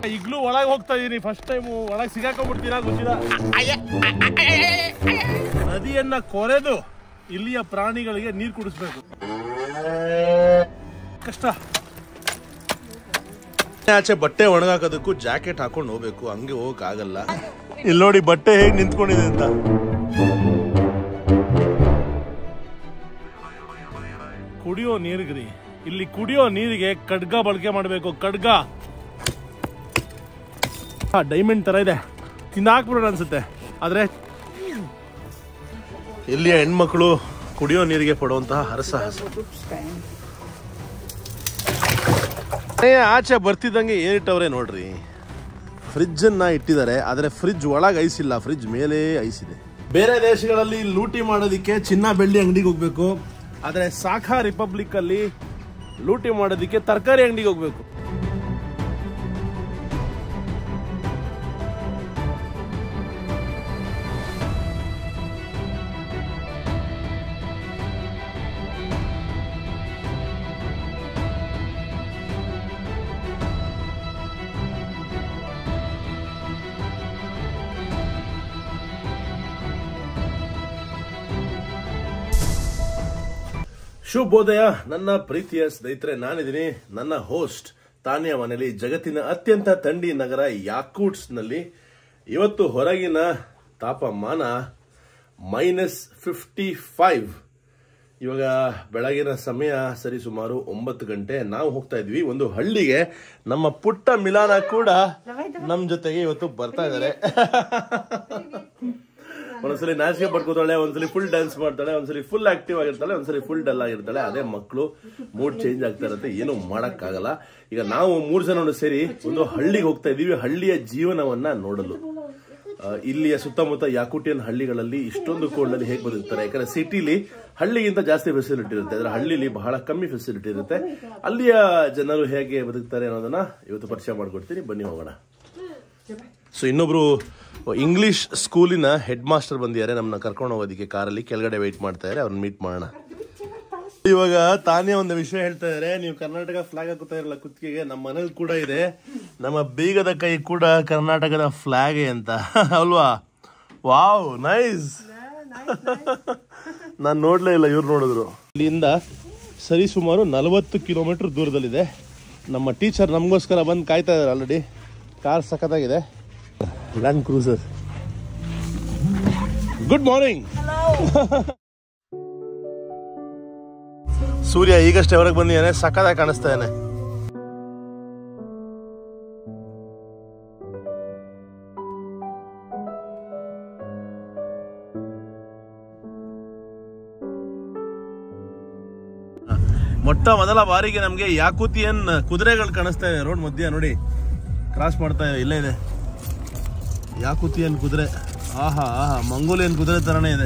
ಈಗಲೂ ಒಳಗೆ ಹೋಗ್ತಾ ಇದೀನಿ ಫಸ್ಟ್ ಟೈಮ್ ಒಳಗೆ ಸಿಗಾಕೊಂಡ್ಬಿಡ್ತೀರಾ ಗೊತ್ತಿಲ್ಲ ನದಿಯನ್ನ ಕೊರೆದು ಇಲ್ಲಿಯ ಪ್ರಾಣಿಗಳಿಗೆ ನೀರು ಕುಡಿಸ್ಬೇಕು ಕಷ್ಟ ಆಚೆ ಬಟ್ಟೆ ಒಣಗಾಕೋದಕ್ಕೂ ಜಾಕೆಟ್ ಹಾಕೊಂಡು ಹೋಗ್ಬೇಕು ಹಂಗೆ ಹೋಗಕ್ ಆಗಲ್ಲ ಇಲ್ಲಿ ನೋಡಿ ಬಟ್ಟೆ ಹೇಗ್ ನಿಂತ್ಕೊಂಡಿದೆ ಅಂತ ಕುಡಿಯೋ ನೀರಿಗ್ರಿ ಇಲ್ಲಿ ಕುಡಿಯೋ ನೀರಿಗೆ ಖಡ್ಗ ಬಳಕೆ ಮಾಡಬೇಕು ಖಡ್ಗ ಡೈಮಂಡ್ ತರ ಇದೆ ತಿಂದಾಕ್ಬಿಡೋಣ ಅನ್ಸುತ್ತೆ ಆದ್ರೆ ಇಲ್ಲಿಯ ಹೆಣ್ಮಕ್ಳು ಕುಡಿಯೋ ನೀರಿಗೆ ಪಡುವಂತಹ ಹರಸಾಹಸ ಏ, ಆಚೆ ಬರ್ತಿದ್ದಂಗೆ ಏನಿಟ್ಟವ್ರೆ ನೋಡ್ರಿ ಫ್ರಿಜ್ ಅನ್ನ ಇಟ್ಟಿದ್ದಾರೆ ಆದ್ರೆ ಫ್ರಿಜ್ ಒಳಗೆ ಐಸ್ ಇಲ್ಲ ಫ್ರಿಜ್ ಮೇಲೆ ಐಸ್ ಇದೆ ಬೇರೆ ದೇಶಗಳಲ್ಲಿ ಲೂಟಿ ಮಾಡೋದಕ್ಕೆ ಚಿನ್ನ ಬೆಳ್ಳಿ ಅಂಗಡಿಗೆ ಹೋಗ್ಬೇಕು ಆದ್ರೆ ಸಾಖಾ ರಿಪಬ್ಲಿಕ್ ಅಲ್ಲಿ ಲೂಟಿ ಮಾಡೋದಕ್ಕೆ ತರಕಾರಿ ಅಂಗಡಿಗೆ ಹೋಗ್ಬೇಕು ಶುಭೋದಯ ನನ್ನ ಪ್ರೀತಿಯ ಸ್ನೇಹಿತರೆ ನಾನಿದ್ದೀನಿ ನನ್ನ ಹೋಸ್ಟ್ ತಾನ್ಯ ಮನೆಯಲ್ಲಿ ಜಗತ್ತಿನ ಅತ್ಯಂತ ಥಂಡಿ ನಗರ ಯಾಕೂಟ್ಸ್ ನಲ್ಲಿ ಇವತ್ತು ಹೊರಗಿನ ತಾಪಮಾನ ಮೈನಸ್ ಫಿಫ್ಟಿ ಫೈವ್ ಇವಾಗ ಬೆಳಗಿನ ಸಮಯ ಸರಿ ಸುಮಾರು ಒಂಬತ್ತು ಗಂಟೆ ನಾವು ಹೋಗ್ತಾ ಇದ್ವಿ ಒಂದು ಹಳ್ಳಿಗೆ ನಮ್ಮ ಪುಟ್ಟ ಮಿಲಾನ ಕೂಡ ನಮ್ಮ ಜೊತೆಗೆ ಇವತ್ತು ಬರ್ತಾ ಇದ್ದಾರೆ ಒಂದೊಂದ್ಸಲಿ ನಾಚಿಕೆ ಪಡ್ಕೋತಾಳೆ ಒಂದ್ಸಲಿ ಫುಲ್ ಡ್ಯಾನ್ಸ್ ಮಾಡ್ತಾಳೆ ಒಂದ್ಸಲಿ ಫುಲ್ ಆಕ್ಟಿವ್ ಆಗಿರ್ತಾಳೆ ಒಂದ್ಸಲಿ ಫುಲ್ ಡಲ್ ಆಗಿರ್ತಾಳೆ ಅದೇ ಮಕ್ಕಳು ಮೂಡ್ ಚೇಂಜ್ ಆಗ್ತಾ ಇರುತ್ತೆ ಏನು ಮಾಡಕ್ಕಾಗಲ್ಲ ಈಗ ನಾವು ಮೂರ್ ಜನ ಸೇರಿ ಒಂದು ಹಳ್ಳಿಗೆ ಹೋಗ್ತಾ ಇದೀವಿ ಹಳ್ಳಿಯ ಜೀವನವನ್ನ ನೋಡಲು ಆ, ಇಲ್ಲಿಯ ಸುತ್ತಮುತ್ತ ಯಾಕುಟಿಯನ್ ಹಳ್ಳಿಗಳಲ್ಲಿ ಇಷ್ಟೊಂದು ಕೋಲ್ಡಲ್ಲಿ ಹೇಗೆ ಬದುಕ್ತಾರೆ ಯಾಕಂದ್ರೆ ಸಿಟಿಲಿ ಹಳ್ಳಿಗಿಂತ ಜಾಸ್ತಿ ಫೆಸಿಲಿಟಿ ಇರುತ್ತೆ ಅಂದ್ರೆ ಹಳ್ಳಿಲಿ ಬಹಳ ಕಮ್ಮಿ ಫೆಸಿಲಿಟಿ ಇರುತ್ತೆ ಅಲ್ಲಿಯ ಜನರು ಹೇಗೆ ಬದುಕ್ತಾರೆ ಅನ್ನೋದನ್ನ ಇವತ್ತು ಪರಿಚಯ ಮಾಡ್ಕೊಡ್ತೀನಿ ಬನ್ನಿ ಹೋಗೋಣ ಸೊ ಇನ್ನೊಬ್ರು ಇಂಗ್ಲಿಷ್ ಸ್ಕೂಲಿನ ಹೆಡ್ ಮಾಸ್ಟರ್ ಬಂದಿದ್ದಾರೆ ನಮ್ಮನ್ನ ಕರ್ಕೊಂಡು ಹೋಗೋದಕ್ಕೆ ಕಾರಲ್ಲಿ ಕೆಳಗಡೆ ವೆಯ್ಟ್ ಮಾಡ್ತಾ ಇದ್ದಾರೆ ಅವ್ರನ್ನ ಮೀಟ್ ಮಾಡೋಣ ಇವಾಗ ತಾನೇ ಒಂದು ವಿಷಯ ಹೇಳ್ತಾ ಇದಾರೆ ನೀವು ಕರ್ನಾಟಕ ಫ್ಲಾಗ್ ಹಾಕುತ್ತಾ ಇರಲ್ಲ ಕುತ್ತಿಗೆಗೆ ನಮ್ಮ ಮನೇಲಿ ಕೂಡ ಇದೆ ನಮ್ಮ ಬೀಗದ ಕೈ ಕೂಡ ಕರ್ನಾಟಕದ ಫ್ಲಾಗ್ ಅಂತ ಅಲ್ವಾ ವಾವ್ ನೈಸ್ ನಾನು ನೋಡ್ಲೇ ಇಲ್ಲ ಇವ್ರು ನೋಡಿದ್ರು ಇಲ್ಲಿಂದ ಸರಿ ಸುಮಾರು ನಲವತ್ತು ಕಿಲೋಮೀಟರ್ ದೂರದಲ್ಲಿದೆ ನಮ್ಮ ಟೀಚರ್ ನಮಗೋಸ್ಕರ ಬಂದು ಕಾಯ್ತಾ ಇದಾರೆ ಆಲ್ರೆಡಿ ಕಾರ್ ಸಖತ್ತಾಗಿದೆ land cruiser good morning Surya ಈಗಷ್ಟೇ ಹೊರಗೆ ಬಂದಿದ್ದಾನೆ ಸಖತ್ತಾಗಿ ಕಾಣಿಸ್ತಾ ಇದ್ದಾನೆ ಮೊಟ್ಟ ಮೊದಲ ಬಾರಿಗೆ ನಮಗೆ ಯಾಕೂತಿಯನ್ ಕುದುರೆಗಳು ಕಾಣಿಸ್ತಾ ಇದೆ ರೋಡ್ ಮಧ್ಯ ನೋಡಿ ಕ್ರಾಸ್ ಮಾಡ್ತಾ ಇದೆ ಇಲ್ಲೇ ಇದೆ ಯಾಕೂತಿಯನ್ ಕುದುರೆ ಆಹಾ ಆಹಾ ಮಂಗೋಲಿಯನ್ ಕುದುರೆ ತರನೇ ಇದೆ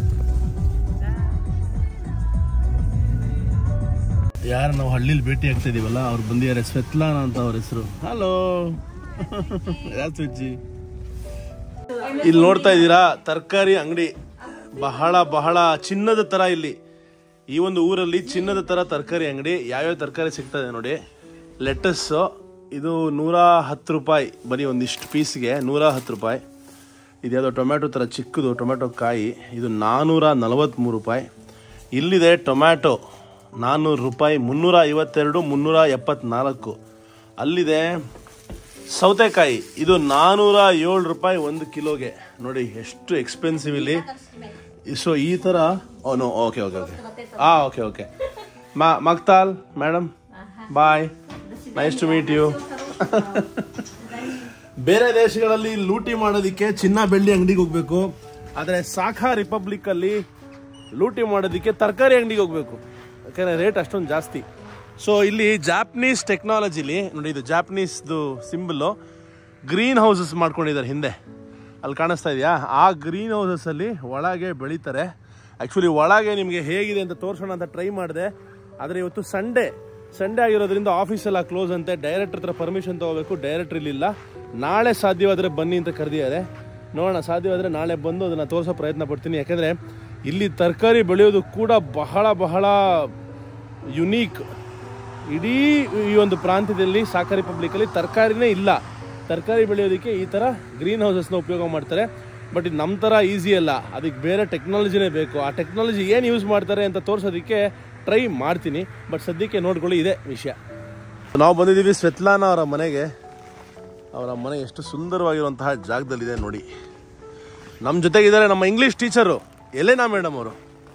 ಯಾರು ನಾವು ಹಳ್ಳಿಲಿ ಭೇಟಿ ಆಗ್ತಾ ಇದೀವಲ್ಲ ಅವ್ರು ಬಂದಿದ್ದಾರೆ ಸ್ವೆತ್ಲಾನಾ ಅಂತ ಅವ್ರ ಹೆಸರು ಹಲೋ ಯಾರು ಸುಜ್ಜಿ ಇಲ್ಲಿ ನೋಡ್ತಾ ಇದ್ದೀರಾ ತರಕಾರಿ ಅಂಗಡಿ ಬಹಳ ಬಹಳ ಚಿನ್ನದ ತರ ಇಲ್ಲಿ ಈ ಒಂದು ಊರಲ್ಲಿ ಚಿನ್ನದ ತರ ತರಕಾರಿ ಅಂಗಡಿ ಯಾವ್ಯಾವ ತರಕಾರಿ ಸಿಗ್ತದೆ ನೋಡಿ ಲೆಟಸ್ ಇದು ನೂರ ಹತ್ತು ರೂಪಾಯಿ ಬರೀ ಒಂದಿಷ್ಟು ಪೀಸ್ಗೆ ನೂರ ಹತ್ತು ರೂಪಾಯಿ ಇದ್ಯಾವುದೋ ಟೊಮ್ಯಾಟೊ ಥರ ಚಿಕ್ಕದು ಟೊಮ್ಯಾಟೊ ಕಾಯಿ ಇದು ನಾನ್ನೂರ ನಲವತ್ತ್ಮೂರು ರೂಪಾಯಿ ಇಲ್ಲಿದೆ ಟೊಮ್ಯಾಟೊ ನಾನ್ನೂರು ರೂಪಾಯಿ ಮುನ್ನೂರ ಐವತ್ತೆರಡು ಮುನ್ನೂರ ಎಪ್ಪತ್ನಾಲ್ಕು ಅಲ್ಲಿದೆ ಸೌತೆಕಾಯಿ ಇದು ನಾನ್ನೂರ ಏಳು ರೂಪಾಯಿ ಒಂದು ಕಿಲೋಗೆ ನೋಡಿ ಎಷ್ಟು ಎಕ್ಸ್ಪೆನ್ಸಿವ್ ಇಲ್ಲಿ ಸೊ ಈ ಥರ oh no okay okay okay ah okay okay ಮಾ ಮಕ್ತಾಲ್ madam bye nice to meet you ಬೇರೆ ದೇಶಗಳಲ್ಲಿ ಲೂಟಿ ಮಾಡೋದಕ್ಕೆ ಚಿನ್ನ ಬೆಳ್ಳಿ ಅಂಗಡಿಗೆ ಹೋಗ್ಬೇಕು ಆದ್ರೆ ಸಾಖಾ ರಿಪಬ್ಲಿಕ್ ಅಲ್ಲಿ ಲೂಟಿ ಮಾಡೋದಕ್ಕೆ ತರಕಾರಿ ಅಂಗಡಿಗೆ ಹೋಗ್ಬೇಕು ಯಾಕಂದ್ರೆ ರೇಟ್ ಅಷ್ಟೊಂದು ಜಾಸ್ತಿ ಸೊ ಇಲ್ಲಿ ಜಾಪನೀಸ್ ಟೆಕ್ನಾಲಜಿಲಿ ನೋಡಿ ಇದು ಜಾಪನೀಸ್ದು ಸಿಂಬಲ್ಲು ಗ್ರೀನ್ ಹೌಸಸ್ ಮಾಡ್ಕೊಂಡಿದ್ದಾರೆ ಹಿಂದೆ ಅಲ್ಲಿ ಕಾಣಿಸ್ತಾ ಇದೆಯಾ ಆ ಗ್ರೀನ್ ಹೌಸಸ್ ಅಲ್ಲಿ ಒಳಗೆ ಬೆಳೀತಾರೆ ಆ್ಯಕ್ಚುಲಿ ಒಳಗೆ ನಿಮಗೆ ಹೇಗಿದೆ ಅಂತ ತೋರಿಸೋಣ ಅಂತ ಟ್ರೈ ಮಾಡಿದೆ ಆದರೆ ಇವತ್ತು ಸಂಡೇ ಸಂಡೇ ಆಗಿರೋದ್ರಿಂದ ಆಫೀಸ್ ಎಲ್ಲ ಕ್ಲೋಸ್ ಅಂತೆ ಡೈರೆಕ್ಟರ್ ಹತ್ರ ಪರ್ಮಿಷನ್ ತಗೋಬೇಕು ಡೈರೆಕ್ಟರ್ ಇಲ್ಲಿಲ್ಲ ನಾಳೆ ಸಾಧ್ಯವಾದರೆ ಬನ್ನಿ ಅಂತ ಕರೆದಿದ್ದಾರೆ ನೋಡೋಣ ಸಾಧ್ಯವಾದರೆ ನಾಳೆ ಬಂದು ಅದನ್ನು ತೋರಿಸೋ ಪ್ರಯತ್ನ ಪಡ್ತೀನಿ ಯಾಕೆಂದರೆ ಇಲ್ಲಿ ತರಕಾರಿ ಬೆಳೆಯೋದು ಕೂಡ ಬಹಳ ಬಹಳ ಯುನೀಕ್ ಇಡೀ ಈ ಒಂದು ಪ್ರಾಂತ್ಯದಲ್ಲಿ ಸಾಕಾ ರಿಪಬ್ಲಿಕಲ್ಲಿ ತರಕಾರಿನೇ ಇಲ್ಲ ತರಕಾರಿ ಬೆಳೆಯೋದಕ್ಕೆ ಈ ಥರ ಗ್ರೀನ್ ಹೌಸಸ್ನ ಉಪಯೋಗ ಮಾಡ್ತಾರೆ ಬಟ್ ಇದು ನಮ್ಮ ಥರ ಈಸಿ ಅಲ್ಲ ಅದಕ್ಕೆ ಬೇರೆ ಟೆಕ್ನಾಲಜಿನೇ ಬೇಕು ಆ ಟೆಕ್ನಾಲಜಿ ಏನು ಯೂಸ್ ಮಾಡ್ತಾರೆ ಅಂತ ತೋರಿಸೋದಕ್ಕೆ ಟ್ರೈ ಮಾಡ್ತೀನಿ ಬಟ್ ಸದ್ಯಕ್ಕೆ ನೋಡ್ಕೊಳ್ಳಿ ಇದೇ ವಿಷಯ ನಾವು ಬಂದಿದ್ದೀವಿ ಸ್ವೆತ್ಲಾನ ಅವರ ಮನೆಗೆ ಅವರ ಮನೆ ಎಷ್ಟು ಸುಂದರವಾಗಿರುವಂತಹ ಜಾಗದಲ್ಲಿದೆ ನೋಡಿ ನಮ್ಮ ಜೊತೆಗಿದ್ದಾರೆ ನಮ್ಮ ಇಂಗ್ಲೀಷ್ ಟೀಚರು ಎಲೆನಾ ಮೇಡಮ್ ಅವರು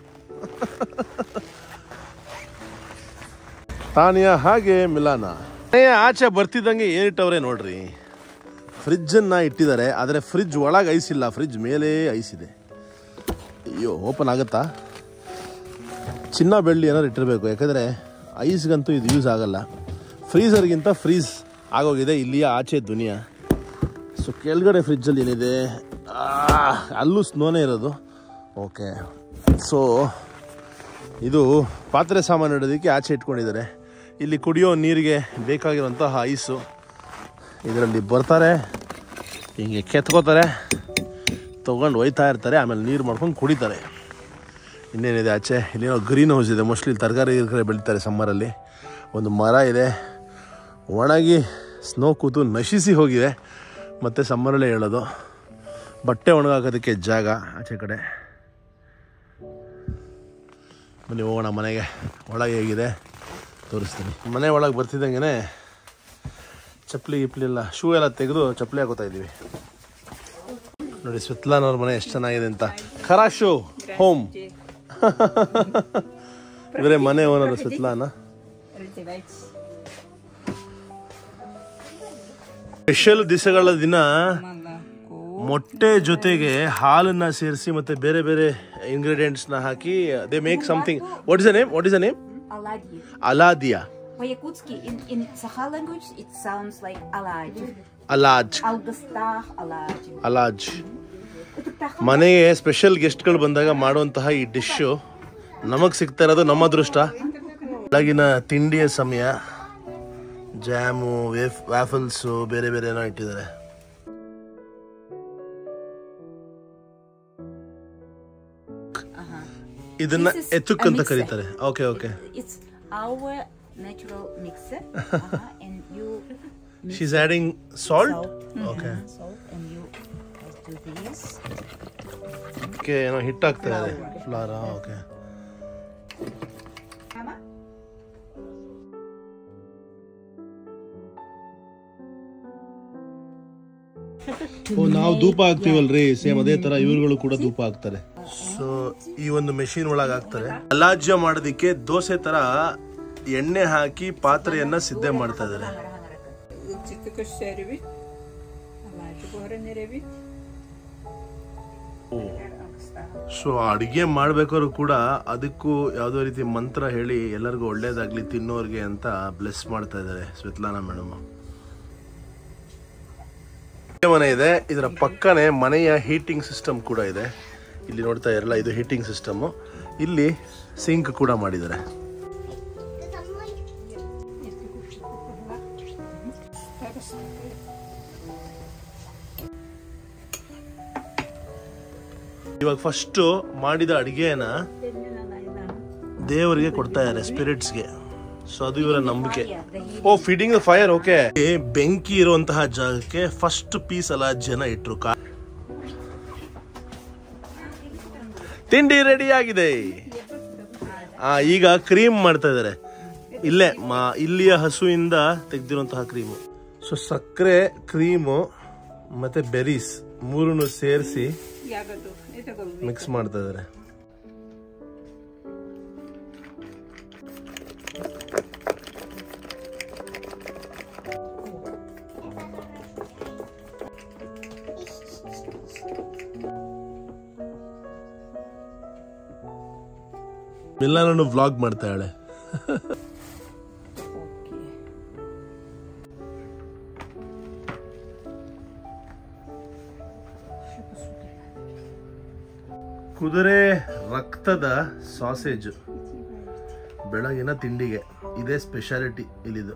ತಾನಿಯ ಹಾಗೆ ಮಿಲಾನ ಮನೆಯ ಆಚೆ ಬರ್ತಿದ್ದಂಗೆ ಏನಿಟ್ಟವ್ರೆ ನೋಡ್ರಿ ಫ್ರಿಜ್ಜನ್ನು ಇಟ್ಟಿದ್ದಾರೆ ಆದರೆ ಫ್ರಿಜ್ ಒಳಗೆ ಐಸ್ ಇಲ್ಲ ಫ್ರಿಜ್ ಮೇಲೆ ಐಸ್ ಇದೆ ಅಯ್ಯೋ ಓಪನ್ ಆಗುತ್ತಾ ಚಿನ್ನ ಬೆಳ್ಳಿ ಏನಾದ್ರು ಇಟ್ಟಿರಬೇಕು ಯಾಕಂದರೆ ಐಸ್ಗಂತೂ ಇದು ಯೂಸ್ ಆಗಲ್ಲ ಫ್ರೀಸರ್ಗಿಂತ ಫ್ರೀಸ್ ಆಗೋಗಿದೆ ಇಲ್ಲಿಯ ಆಚೆ ದುನಿಯಾ ಸೊ ಕೆಳಗಡೆ ಫ್ರಿಜ್ಜಲ್ಲಿ ಏನಿದೆ ಆ, ಅಲ್ಲೂ ಸ್ನೋನೇ ಇರೋದು ಓಕೆ ಸೊ ಇದು ಪಾತ್ರೆ ಸಾಮಾನು ಇಡೋದಕ್ಕೆ ಆಚೆ ಇಟ್ಕೊಂಡಿದ್ದಾರೆ ಇಲ್ಲಿ ಕುಡಿಯೋ ನೀರಿಗೆ ಬೇಕಾಗಿರುವಂತಹ ಐಸು ಇದರಲ್ಲಿ ಬರ್ತಾರೆ ಹಿಂಗೆ ಕೆತ್ಕೋತಾರೆ ತೊಗೊಂಡು ಒಯ್ತಾ ಇರ್ತಾರೆ ಆಮೇಲೆ ನೀರು ಮಾಡ್ಕೊಂಡು ಕುಡಿತಾರೆ ಇನ್ನೇನಿದೆ ಆಚೆ ಇಲ್ಲೇನೋ ಗ್ರೀನ್ ಹೌಸ್ ಇದೆ ಮೋಸ್ಟ್ಲಿ ತರಕಾರಿ ಗಿರ್ಕಾರಿ ಬೆಳೀತಾರೆ ಸಮ್ಮರಲ್ಲಿ ಒಂದು ಮರ ಇದೆ ಒಣಗಿ ಸ್ನೋ ಕೂತು ನಶಿಸಿ ಹೋಗಿದೆ ಮತ್ತು ಸಮ್ಮರಲ್ಲೇ ಹೇಳೋದು ಬಟ್ಟೆ ಒಣಗಾಕೋದಕ್ಕೆ ಜಾಗ ಆಚೆ ಕಡೆ ಬನ್ನಿ ಹೋಗೋಣ ಮನೆಗೆ ಒಳಗೆ ಹೇಗಿದೆ ತೋರಿಸ್ತೀನಿ ಮನೆ ಒಳಗೆ ಬರ್ತಿದ್ದಂಗೆ ಚಪ್ಪಲಿ ಗಿಪ್ಲಿ ಎಲ್ಲ ಶೂ ಎಲ್ಲ ತೆಗೆದು ಚಪ್ಪಲಿ ಹಾಕೋತಾ ಇದ್ದೀವಿ ನೋಡಿ ಸ್ವಿತ್ಲಾನ್ ಅವ್ರ ಮನೆ ಎಷ್ಟು ಚೆನ್ನಾಗಿದೆ ಅಂತ ಖರಾಶು ಹೋಮ್ ಇವರೇ ಮನೆ ಓನರು ಸ್ವಿತ್ಲಾನ Раздевайтесь. ಸ್ಪೆಷಲ್ ದಿವಸಗಳ ದಿನ Молоко. ಮೊಟ್ಟೆ ಜೊತೆಗೆ ಹಾಲನ್ನ ಸೇರಿಸಿ ಮತ್ತೆ ಬೇರೆ ಬೇರೆ ಇಂಗ್ರೀಡಿಯೆಂಟ್ಸ್ ನ ಹಾಕಿ they make something what is the name what is the name Оладьи. ಅಲಾದಿಯಾ По-якутски, in, in Sakha language, it sounds like оладьи. ಅಲಾಜ್ Алгастах оладьи. ಅಲಾಜ್ Это птаха. ಮನೆಗೆ ಸ್ಪೆಷಲ್ ಗೆಸ್ಟ್ಗಳು ಬಂದಾಗ ಮಾಡುವಂತಹ ಈ ಡಿಶ್ಶು ನಮಗೆ ಸಿಗ್ತಾ ಇರೋದು ನಮ್ಮ ಅದೃಷ್ಟ ಬೆಳಗಿನ ತಿಂಡಿಯ ಸಮಯ ಜಾಮು ವೇಫ್ ವ್ಯಾಫಲ್ಸು ಬೇರೆ ಬೇರೆ ಏನೋ ಇಟ್ಟಿದ್ದಾರೆ ಇದನ್ನ This is ಎತ್ತುಕ್ a ಅಂತ mixer. ಕರೀತಾರೆ okay okay It's our natural mixer. uh-huh, and you mix she's adding salt salt. Okay uh, salt and you just do this. Okay ಏನೋ ಹಿಟ್ಟು ಹಾಕ್ತಾ ಇದೆ ಫ್ಲಾರಾ ಓಕೆ Mama? ಓ ನಾವು ಧೂಪ ಹಾಕ್ತಿವಲ್ರಿ ಸೇಮ್ ಅದೇ ತರ ಇವ್ರುಗಳು ಕೂಡ ಧೂಪ ಹಾಕ್ತಾರೆ ಸೊ ಈ ಒಂದು ಮೆಷಿನ್ ಒಳಗೆ ಹಾಕ್ತಾರೆ ಅಲಾಜ್ಯ ಮಾಡೋದಿಕ್ಕೆ ದೋಸೆ ತರ ಎಣ್ಣೆ ಹಾಕಿ ಪಾತ್ರೆಯನ್ನ ಸಿದ್ಧ ಮಾಡ್ತಾ ಇದ್ದಾರೆ Çıktı gösterip Allah'ı öğrenerek so ಅಡಿಗೆ ಮಾಡ್ಬೇಕಾದ್ರು ಕೂಡ ಅದಕ್ಕೂ ಯಾವುದೋ ರೀತಿ ಮಂತ್ರ ಹೇಳಿ ಎಲ್ಲರಿಗೂ ಒಳ್ಳೇದಾಗ್ಲಿ ತಿನ್ನೋರ್ಗೆ ಅಂತ ಬ್ಲೆಸ್ ಮಾಡ್ತಾ ಇದ್ದಾರೆ ಸ್ವೆತ್ಲಾನಾ ಮೇಡಮ್ ಮನೆ ಇದೆ ಇದರ ಪಕ್ಕನೆ ಮನೆಯ ಹೀಟಿಂಗ್ ಸಿಸ್ಟಮ್ ಕೂಡ ಇದೆ ಇಲ್ಲಿ ನೋಡ್ತಾ ಇರಲ್ಲ ಇದು ಹೀಟಿಂಗ್ ಸಿಸ್ಟಮ್ ಇಲ್ಲಿ ಸಿಂಕ್ ಕೂಡ ಮಾಡಿದ್ದಾರೆ ಇವಾಗ ಫಸ್ಟ್ ಮಾಡಿದ ಅಡಿಗೆನ ದೇವರಿಗೆ ಕೊಡ್ತಾ ಇದ್ದಾರೆ ಸ್ಪಿರಿಟ್ಸ್ಗೆ ಸೊ ಅದು ಇವರ ನಂಬಿಕೆ oh feeding the fire okay ಬೆಂಕಿ ಇರುವಂತಹ ಜಾಗಕ್ಕೆ ಫಸ್ಟ್ ಪೀಸ್ ಅಲ್ಲ ಜನ ಇಟ್ರು ಕಾ ತಿಂಡಿ ರೆಡಿ ಆಗಿದೆ ಆ ಈಗ ಕ್ರೀಮ್ ಮಾಡ್ತಾ ಇದ್ದಾರೆ ಇಲ್ಲೇ ಮಾ ಇಲ್ಲಿಯ ಹಸುವಿಂದ ತೆಗೆದಿರುವಂತಹ ಕ್ರೀಮು ಸೊ ಸಕ್ಕರೆ ಕ್ರೀಮು ಮತ್ತೆ ಬೆರೀಸ್ ಮೂರನ್ನು ಸೇರಿಸಿ ягоду. Это голубик. ಮಿಕ್ಸ್ ಮಾಡ್ತಾ ಇದ್ದಾರೆ ಮಿಲ್ಲಾನನ್ನು ವ್ಲಾಗ್ ಮಾಡ್ತಾಳೆ ಕುದುರೆ ರಕ್ತದ ಸಾಸೇಜ್ ಬೆಳಗಿನ ತಿಂಡಿಗೆ ಇದೇ ಸ್ಪೆಷಾಲಿಟಿ ಇಲ್ಲಿದು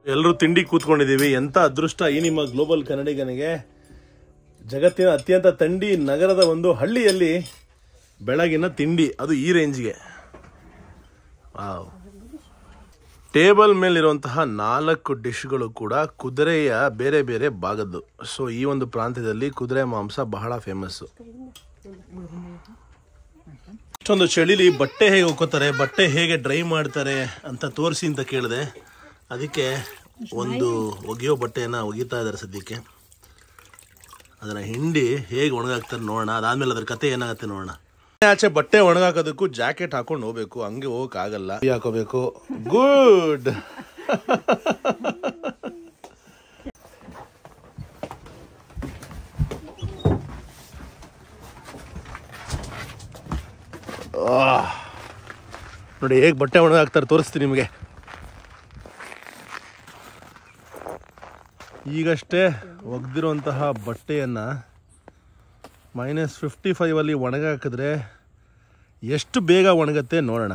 ಎಲ್ಲರೂ ತಿಂಡಿ ಕೂತ್ಕೊಂಡಿದ್ದೀವಿ ಎಂತ ಅದೃಷ್ಟ ಈ ನಿಮ್ಮ ಗ್ಲೋಬಲ್ ಕನ್ನಡಿಗನಿಗೆ ಜಗತ್ತಿನ ಅತ್ಯಂತ ಥಂಡಿ ನಗರದ ಒಂದು ಹಳ್ಳಿಯಲ್ಲಿ ಬೆಳಗಿನ ತಿಂಡಿ ಅದು ಈ ರೇಂಜ್ಗೆ ವಾವ್ ಟೇಬಲ್ ಮೇಲಿರುವಂತಹ ನಾಲ್ಕು ಡಿಶ್ಗಳು ಕೂಡ ಕುದುರೆಯ ಬೇರೆ ಬೇರೆ ಭಾಗದ್ದು ಸೊ ಈ ಒಂದು ಪ್ರಾಂತ್ಯದಲ್ಲಿ ಕುದುರೆ ಮಾಂಸ ಬಹಳ ಫೇಮಸ್ಸು ಇಷ್ಟೊಂದು ಚಳಿಲಿ ಬಟ್ಟೆ ಹೇಗೆ ಒಕ್ಕೋತಾರೆ ಬಟ್ಟೆ ಹೇಗೆ ಡ್ರೈ ಮಾಡ್ತಾರೆ ಅಂತ ತೋರಿಸಿ ಅಂತ ಕೇಳಿದೆ ಅದಕ್ಕೆ ಒಂದು ಒಗೆಯೋ ಬಟ್ಟೆಯನ್ನು ಒಗಿತಾ ಇದ್ದಾರೆ ಸದ್ಯಕ್ಕೆ ಅದನ್ನ ಹಿಂಡಿ ಹೇಗೆ ಒಣಗಾಕ್ತಾರೆ ನೋಡೋಣ ಅದಾದ್ಮೇಲೆ ಅದ್ರ ಕತೆ ಏನಾಗುತ್ತೆ ನೋಡೋಣ ಆಚೆ ಬಟ್ಟೆ ಒಣಗಾಕೋದಕ್ಕೂ ಜಾಕೆಟ್ ಹಾಕೊಂಡು ಹೋಗ್ಬೇಕು ಹಂಗೆ ಹೋಗಕ್ ಆಗಲ್ಲ ಹಾಕೋಬೇಕು ಗುಡ್ ನೋಡಿ ಹೇಗೆ ಬಟ್ಟೆ ಒಣಗಾಕ್ತಾರೆ ತೋರಿಸ್ತೀನಿ ನಿಮಗೆ ಈಗಷ್ಟೇ ಒಗ್ದಿರುವಂತಹ ಬಟ್ಟೆಯನ್ನ ಮೈನಸ್ ಫಿಫ್ಟಿ ಫೈವಲ್ಲಿ ಒಣಗಾಕಿದ್ರೆ ಎಷ್ಟು ಬೇಗ ಒಣಗತ್ತೆ ನೋಡೋಣ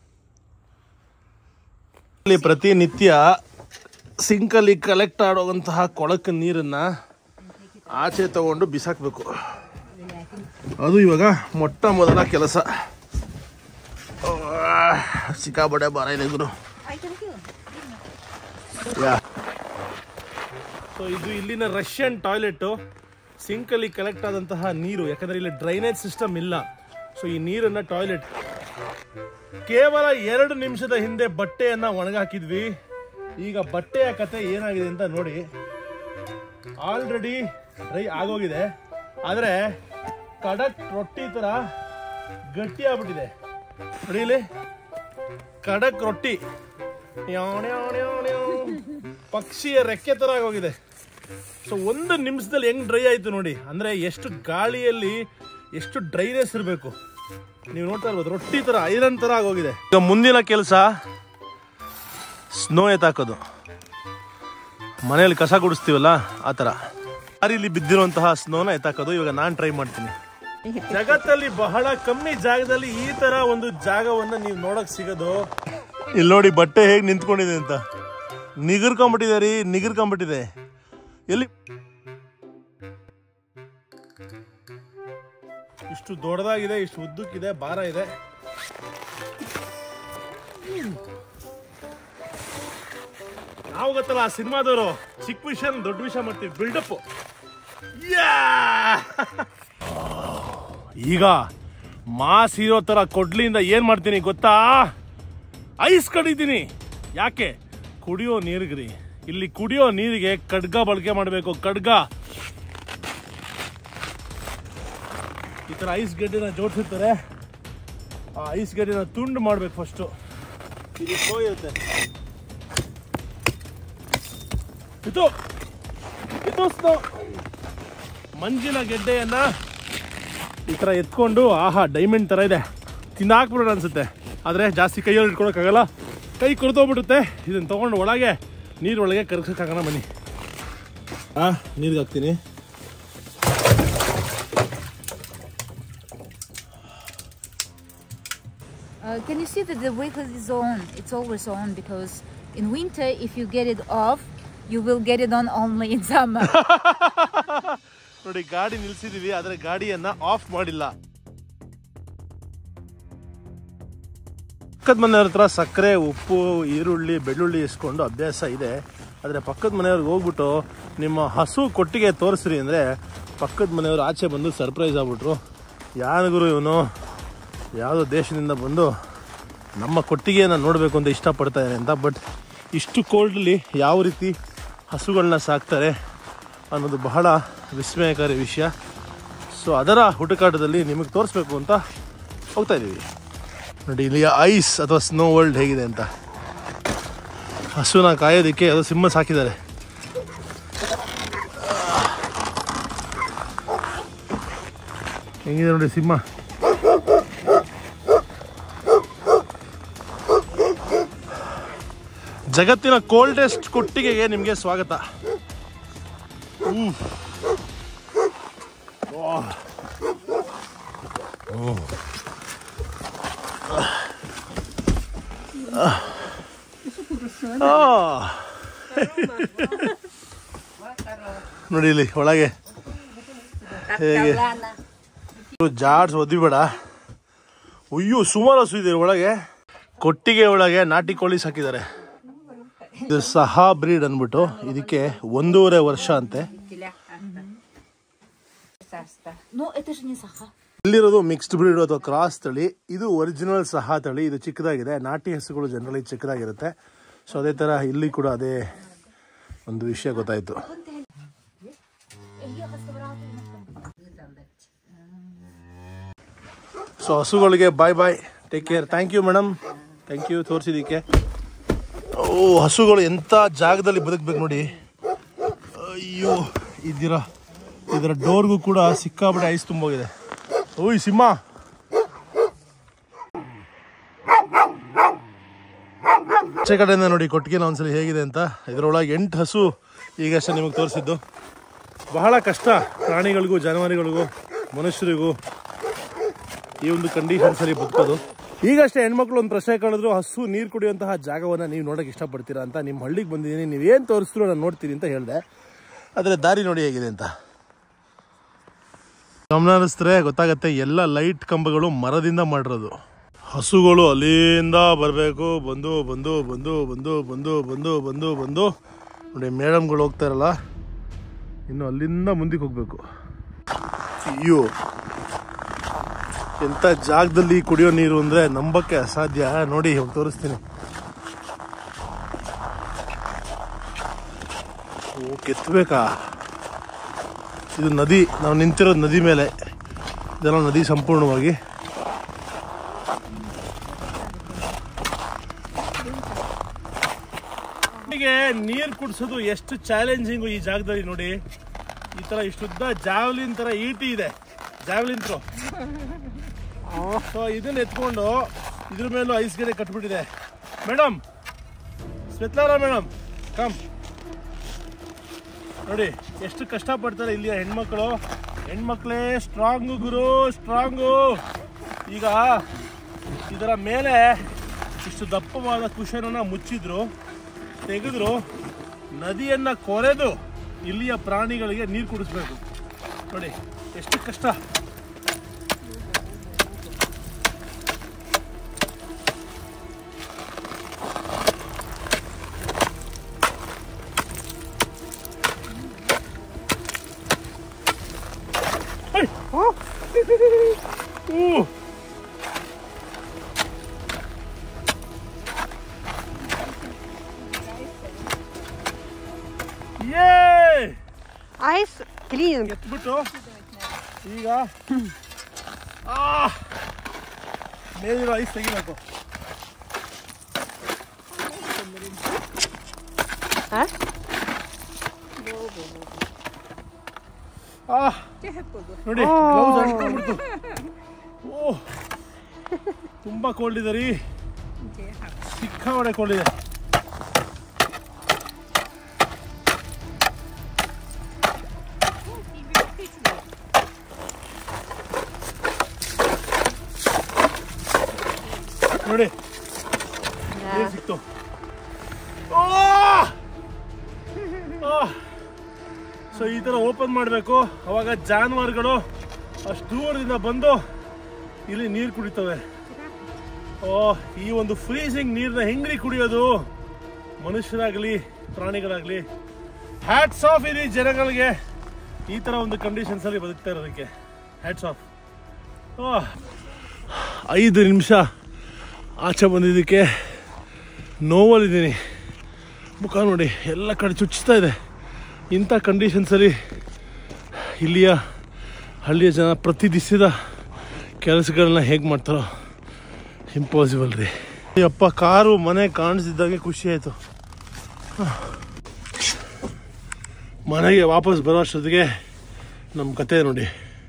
ಇಲ್ಲಿ ಪ್ರತಿನಿತ್ಯ ಸಿಂಕಲ್ಲಿ ಕಲೆಕ್ಟ್ ಆಡುವಂತಹ ಕೊಳಕ ನೀರನ್ನ ಆಚೆ ತಗೊಂಡು ಬಿಸಾಕಬೇಕು ಅದು ಇವಾಗ ಮೊಟ್ಟ ಮೊದಲ ಕೆಲಸ ಸಿಕ್ಕಾಬಡೆ ಬಾರ ಇದೆ ಗುರು ಯಾ ಸೊ ಇದು ಇಲ್ಲಿನ ರಷ್ಯನ್ ಟಾಯ್ಲೆಟ್ ಸಿಂಕಲ್ಲಿ ಕಲೆಕ್ಟ್ ಆದಂತಹ ನೀರು ಯಾಕಂದ್ರೆ ಇಲ್ಲಿ ಡ್ರೈನೇಜ್ ಸಿಸ್ಟಮ್ ಇಲ್ಲ ಸೊ ಈ ನೀರನ್ನ ಟಾಯ್ಲೆಟ್ ಕೇವಲ ಎರಡು ನಿಮಿಷದ ಹಿಂದೆ ಬಟ್ಟೆಯನ್ನ ಒಣಗಾಕಿದ್ವಿ ಈಗ ಬಟ್ಟೆಯ ಕತೆ ಏನಾಗಿದೆ ಅಂತ ನೋಡಿ ಆಲ್ರೆಡಿ ಡ್ರೈ ಆಗೋಗಿದೆ ಆದ್ರೆ ಕಡಕ್ ರೊಟ್ಟಿ ತರ ಗಟ್ಟಿ ಆಗ್ಬಿಟ್ಟಿದೆ ನೋಡಿ ಇಲ್ಲಿ ಕಡಕ್ ರೊಟ್ಟಿ ನ್ಯಾವ್ ನ್ಯಾವ್ ನ್ಯಾವ್ ನ್ಯಾವ್. ಪಕ್ಷಿಯ ರೆಕ್ಕೆ ತರ ಆಗೋಗಿದೆ ಸೊ ಒಂದು ನಿಮಿಷದಲ್ಲಿ ಹೆಂಗ್ ಡ್ರೈ ಆಯ್ತು ನೋಡಿ ಅಂದ್ರೆ ಎಷ್ಟು ಗಾಳಿಯಲ್ಲಿ ಎಷ್ಟು ಡ್ರೈನೆಸ್ ಇರಬೇಕು ನೀವು ನೋಡ್ತಾ ಇರ್ಬೋದು ರೊಟ್ಟಿ ತರ ಐರನ್ ತರ ಆಗೋಗಿದೆ ಈಗ ಮುಂದಿನ ಕೆಲಸ ಸ್ನೋ ಎತ್ತಾಕೋದು ಮನೆಯಲ್ಲಿ ಕಸ ಗುಡಿಸ್ತೀವಲ್ಲ ಆ ಥರ ದಾರಿಲಿ ಬಿದ್ದಿರುವಂತಹ ಸ್ನೋನ ಎತ್ತಾಕೋದು ಇವಾಗ ನಾನು ಟ್ರೈ ಮಾಡ್ತೀನಿ ಜಗತ್ತಲ್ಲಿ ಬಹಳ ಕಮ್ಮಿ ಜಾಗದಲ್ಲಿ ಈ ತರ ಒಂದು ಜಾಗವನ್ನ ನೀವು ನೋಡಕ್ ಸಿಗೋದು ಇಲ್ಲಿ ನೋಡಿ ಬಟ್ಟೆ ಹೇಗೆ ನಿಂತ್ಕೊಂಡಿದೆ ಅಂತ ನಿಗರ್ಕೊಂಬಿಟ್ಟಿದೆ ರೀ ನಿಗರ್ಕೊಂಬಿಟ್ಟಿದೆ ಎಲ್ಲಿ ಇಷ್ಟು ದೊಡ್ಡದಾಗಿದೆ ಇಷ್ಟು ಉದ್ದಕ್ಕಿದೆ ಭಾರ ಇದೆ ನಾವು ಗೊತ್ತಲ್ಲ ಆ ಸಿನಿಮಾದವರು ಚಿಕ್ಕ ವಿಷಯ ದೊಡ್ಡ ವಿಷಯ ಮಾಡ್ತೀವಿ ಬಿಲ್ಡಪ್ ಈಗ ಮಾಸ್ ಹೀರೋ ತರ ಕೊಡ್ಲಿಯಿಂದ ಏನ್ ಮಾಡ್ತೀನಿ ಗೊತ್ತಾ ಐಸ್ ಕಡಿತೀನಿ ಯಾಕೆ ಕುಡಿಯೋ ನೀರಿಗ್ರಿ ಇಲ್ಲಿ ಕುಡಿಯೋ ನೀರಿಗೆ ಖಡ್ಗ ಬಳಕೆ ಮಾಡಬೇಕು ಖಡ್ಗ ಈ ತರ ಐಸ್ ಗಡ್ಡೆನ ಜೋಡಿಸಿರ್ತಾರೆ ಆ ಐಸ್ ಗಡ್ಡೆನ ತುಂಡು ಮಾಡ್ಬೇಕು ಫಸ್ಟು ಇದು ಸ್ಲೋ ಇರುತ್ತೆ ಇದು ಇದು ಸ್ಲೋ ಮಂಜಿನ ಗೆಡ್ಡೆಯನ್ನ ಈ ತರ ಎತ್ಕೊಂಡು ಆಹಾ ಡೈಮಂಡ್ ತರ ಇದೆ ತಿಂದಾಕ್ಬಿಡೋಣ ಅನ್ಸುತ್ತೆ ಆದ್ರೆ ಜಾಸ್ತಿ ಕೈಯಲ್ಲಿ ಇಟ್ಕೊಳಕ್ಕಾಗಲ್ಲ ಕೈ ಕೊಡ್ತೋಗ್ಬಿಡುತ್ತೆ ಇದನ್ನ ತಗೊಂಡು ಒಳಗೆ ನೀರೊಳಗೆ ಕರ್ಗಕ್ಕಾಗಣ ಬನ್ನಿ ಆ ನೀರಿಗೆ ಹಾಕ್ತೀನಿ Uh, can you see that the vehicle is on? It's always on because in winter, if you get it off, you will get it on only in summer. ನೋಡಿ ಗಾಡಿ ನಿಲ್ಸಿದೀವಿ ಆದ್ರೆ ಗಾಡಿಯನ್ನ ಆಫ್ ಮಾಡಿಲ್ಲ ಪಕ್ಕದ ಮನೆಯವ್ರ ಹತ್ರ ಸಕ್ಕರೆ ಉಪ್ಪು ಈರುಳ್ಳಿ ಬೆಳ್ಳುಳ್ಳಿ ಇಸ್ಕೊಂಡು ಅಭ್ಯಾಸ ಇದೆ ಆದರೆ ಪಕ್ಕದ ಮನೆಯವ್ರಿಗೆ ಹೋಗ್ಬಿಟ್ಟು ನಿಮ್ಮ ಹಸು ಕೊಟ್ಟಿಗೆ ತೋರಿಸ್ರಿ ಅಂದರೆ ಪಕ್ಕದ ಮನೆಯವರು ಆಚೆ ಬಂದು ಸರ್ಪ್ರೈಸ್ ಆಗ್ಬಿಟ್ರು ಯಾರಿಗುರು ಇವನು ಯಾವುದೋ ದೇಶದಿಂದ ಬಂದು ನಮ್ಮ ಕೊಟ್ಟಿಗೆಯನ್ನು ನೋಡಬೇಕು ಅಂತ ಇಷ್ಟಪಡ್ತಾ ಇದ್ದಾನೆ ಅಂತ ಬಟ್ ಇಷ್ಟು ಕೋಲ್ಡಲ್ಲಿ ಯಾವ ರೀತಿ ಹಸುಗಳನ್ನ ಸಾಕ್ತಾರೆ ಅನ್ನೋದು ಬಹಳ ವಿಸ್ಮಯಕಾರಿ ವಿಷಯ ಸೊ ಅದರ ಹುಡುಕಾಟದಲ್ಲಿ ನಿಮಗೆ ತೋರಿಸ್ಬೇಕು ಅಂತ ಹೋಗ್ತಾ ಇದ್ದೀವಿ ನೋಡಿ ಇಲ್ಲಿ ಐಸ್ ಅಥವಾ ಸ್ನೋ ವರ್ಲ್ಡ್ ಹೇಗಿದೆ ಅಂತ ಹಸುನ ಕಾಯೋದಕ್ಕೆ ಅದು ಸಿಂಹ ಸಾಕಿದ್ದಾರೆ ಹೆಂಗಿದೆ ನೋಡಿ ಸಿಂಹ ಜಗತ್ತಿನ ಕೋಲ್ಡೆಸ್ಟ್ ಕೊಟ್ಟಿಗೆಗೆ ನಿಮಗೆ ಸ್ವಾಗತ ಉಫ್. ವಾಹ್. ಓಹ್. ಆ. ನೋಡಿ ಇಲ್ಲಿ ಒಳಗೆ ಹೇಗೆ ಜಾಡ್ಸ್ ಒದಿಬೇಡ ಅಯ್ಯೋ ಸುಮಾರು ಹಸು ಇದೆ ಒಳಗೆ ಕೊಟ್ಟಿಗೆ ಒಳಗೆ ನಾಟಿ ಕೋಳಿ ಸಾಕಿದ್ದಾರೆ ಇದು ಸಹಾ ಬ್ರೀಡ್ ಅಂದ್ಬಿಟ್ಟು ಇದಕ್ಕೆ ಒಂದೂವರೆ ವರ್ಷ ಅಂತೆ Но это же не саха. ಇಲ್ಲಿರೋದು ಮಿಕ್ಸ್ಡ್ ಬ್ರೀಡ್ ಅಥವಾ ಕ್ರಾಸ್ ತಳಿ ಇದು ಒರಿಜಿನಲ್ ಸಹಾ ತಳಿ ಇದು ಚಿಕ್ಕದಾಗಿದೆ ನಾಟಿ ಹಸುಗಳು ಜನರಲಿ ಚಿಕ್ಕದಾಗಿರುತ್ತೆ ಸೊ ಅದೇ ಥರ ಇಲ್ಲಿ ಕೂಡ ಅದೇ ಒಂದು ವಿಷಯ ಗೊತ್ತಾಯಿತು ಸೊ ಹಸುಗಳಿಗೆ bye bye take care thank you madam thank you ತೋರಿಸಿದ್ದಕ್ಕೆ ಓ ಹಸುಗಳು ಎಂಥ ಜಾಗದಲ್ಲಿ ಬದುಕಬೇಕು ನೋಡಿ ಅಯ್ಯೋ ಇದಿರ ಇದರ ಡೋರ್ಗೂ ಕೂಡ ಸಿಕ್ಕಾಬಿಟ್ಟೆ ಐಸ್ ತುಂಬೋಗಿದೆ ಓಯ್ ಸಿಂಹ ಆಚೆ ಕಡೆಯಿಂದ ನೋಡಿ ಕೊಟ್ಟಿಗೆನ ಒಂದ್ಸಲಿ ಹೇಗಿದೆ ಅಂತ ಇದರೊಳಗೆ ಎಂಟು ಹಸು ಈಗಷ್ಟೇ ನಿಮಗೆ ತೋರಿಸಿದ್ದು ಬಹಳ ಕಷ್ಟ ಪ್ರಾಣಿಗಳಿಗೂ ಜಾನುವಾರುಗಳಿಗೂ ಮನುಷ್ಯರಿಗೂ ಈ ಒಂದು ಕಂಡೀಷನ್ಸಲ್ಲಿ ಬದುಕೋದು ಈಗಷ್ಟೇ ಹೆಣ್ಮಕ್ಳು ಒಂದು ಪ್ರಶ್ನೆ ಕೇಳಿದ್ರು ಹಸು ನೀರು ಕುಡಿಯುವಂತಹ ಜಾಗವನ್ನು ನೀವು ನೋಡೋಕೆ ಇಷ್ಟಪಡ್ತೀರಾ ಅಂತ ನಿಮ್ಮ ಹಳ್ಳಿಗೆ ಬಂದಿದ್ದೀನಿ ನೀವೇನು ತೋರಿಸಿದ್ರು ನಾನು ನೋಡ್ತೀನಿ ಅಂತ ಹೇಳಿದೆ ಆದರೆ ದಾರಿ ನೋಡಿ ಹೇಗಿದೆ ಅಂತ ಗಮನ ಹರಿಸಿದ್ರೆ ಗೊತ್ತಾಗತ್ತೆ ಎಲ್ಲ ಲೈಟ್ ಕಂಬಗಳು ಮರದಿಂದ ಮಾಡಿರೋದು ಹಸುಗಳು ಅಲ್ಲಿಂದ ಬರಬೇಕು ಬಂದು ಬಂದು ಬಂದು ಬಂದು ಬಂದು ಬಂದು ಬಂದು ಬಂದು ನೋಡಿ ಮೇಡಮ್ಗಳು ಹೋಗ್ತಾರಲ್ಲ ಇನ್ನು ಅಲ್ಲಿಂದ ಮುಂದಕ್ಕೆ ಹೋಗ್ಬೇಕು ಅಯ್ಯೋ ಎಂಥ ಜಾಗದಲ್ಲಿ ಕುಡಿಯೋ ನೀರು ಅಂದರೆ ನಂಬಕ್ಕೆ ಅಸಾಧ್ಯ ನೋಡಿ ಇವಾಗ ತೋರಿಸ್ತೀನಿ ಓ ಕೆತ್ತಬೇಕಾ ಇದು ನದಿ ನಾವು ನಿಂತಿರೋದು ನದಿ ಮೇಲೆ ಇದೆಲ್ಲ ನದಿ ಸಂಪೂರ್ಣವಾಗಿ ಹೀಗೆ ನೀರು ಕುಡಿಸೋದು ಎಷ್ಟು ಚಾಲೆಂಜಿಂಗು ಈ ಜಾಗದಲ್ಲಿ ನೋಡಿ ಈ ತರ ಇಷ್ಟುದ್ದ ಜಾವ್ಲಿನ್ ತರ ಈಟಿ ಇದೆ ಜಾವ್ಲಿನ್ ಥ್ರೋ ಸೊ ಇದನ್ನ ಎತ್ಕೊಂಡು ಇದ್ರ ಮೇಲೂ ಐಸ್ ಗೆರೆ ಕಟ್ಬಿಟ್ಟಿದೆ ಮೇಡಮ್ ಸ್ವೆತ್ಲಾರ ಮೇಡಮ್ ಕಮ್ ನೋಡಿ ಎಷ್ಟು ಕಷ್ಟಪಡ್ತಾರೆ ಇಲ್ಲಿಯ ಹೆಣ್ಮಕ್ಳು ಹೆಣ್ಮಕ್ಳೇ ಸ್ಟ್ರಾಂಗು ಗುರು ಸ್ಟ್ರಾಂಗು ಈಗ ಇದರ ಮೇಲೆ ಇಷ್ಟು ದಪ್ಪವಾದ ಕುಶನನ್ನ ಮುಚ್ಚಿದ್ರು ತೆಗೆದ್ರು ನದಿಯನ್ನ ಕೊರೆದು ಇಲ್ಲಿಯ ಪ್ರಾಣಿಗಳಿಗೆ ನೀರು ಕುಡಿಸ್ಬೇಕು ನೋಡಿ ಎಷ್ಟು ಕಷ್ಟ Ooh. ಯೇ Ice clean. ಎತ್ಬಿಟ್ಟು ಈಗ ಆ ಮೇಲಿರೋ ಐಸ್ ತೆಗಿಬೇಕು Huh? ಆ ನೋಡಿ ಗ್ಲೌಸ್ ಹಾಕ್ಬಿಡ್ತು ಓ ತುಂಬಾ ಕೋಲ್ಡ್ ಇದೆ ರೀ ಸಿಕ್ಕಾಪಟ್ಟೆ ಕೋಲ್ಡ್ ಇದೆ ನೋಡಿ ನೀರು ಸಿಕ್ತು ಸೊ ಈ ಥರ ಓಪನ್ ಮಾಡಬೇಕು ಅವಾಗ ಜಾನುವಾರುಗಳು ಅಷ್ಟು ದೂರದಿಂದ ಬಂದು ಇಲ್ಲಿ ನೀರು ಕುಡಿತವೆ ಓ ಈ ಒಂದು ಫ್ರೀಸಿಂಗ್ ನೀರನ್ನ ಹೆಂಗ್ರಿ ಕುಡಿಯೋದು ಮನುಷ್ಯರಾಗಲಿ ಪ್ರಾಣಿಗಳಾಗಲಿ ಹ್ಯಾಟ್ಸ್ ಆಫ್ ಇದೆ ಜನಗಳಿಗೆ ಈ ಥರ ಒಂದು ಕಂಡೀಷನ್ಸ್ ಅಲ್ಲಿ ಬದುಕ್ತಾ ಇರೋದಕ್ಕೆ ಹ್ಯಾಟ್ಸ್ ಆಫ್ ಐದು ನಿಮಿಷ ಆಚೆ ಬಂದಿದ್ದಕ್ಕೆ ನೋವಲ್ಲಿದ್ದೀನಿ ಮುಖ ನೋಡಿ ಎಲ್ಲ ಕಡೆ ಚುಚ್ಚಿಸ್ತಾ ಇದೆ ಇಂಥ ಕಂಡೀಷನ್ಸಲ್ಲಿ ಇಲ್ಲಿಯ ಹಳ್ಳಿಯ ಜನ ಪ್ರತಿ ದಿವಸದ ಕೆಲಸಗಳನ್ನ ಹೇಗೆ ಮಾಡ್ತಾರೋ ಇಂಪಾಸಿಬಲ್ ರೀ ಅಪ್ಪ ಕಾರು ಮನೆ ಕಾಣಿಸಿದ್ದಾಗೆ ಖುಷಿ ಆಯಿತು ಮನೆಗೆ ವಾಪಸ್ ಬರೋ ಅಷ್ಟೊತ್ತಿಗೆ ನಮ್ಮ ಕತೆ ನೋಡಿ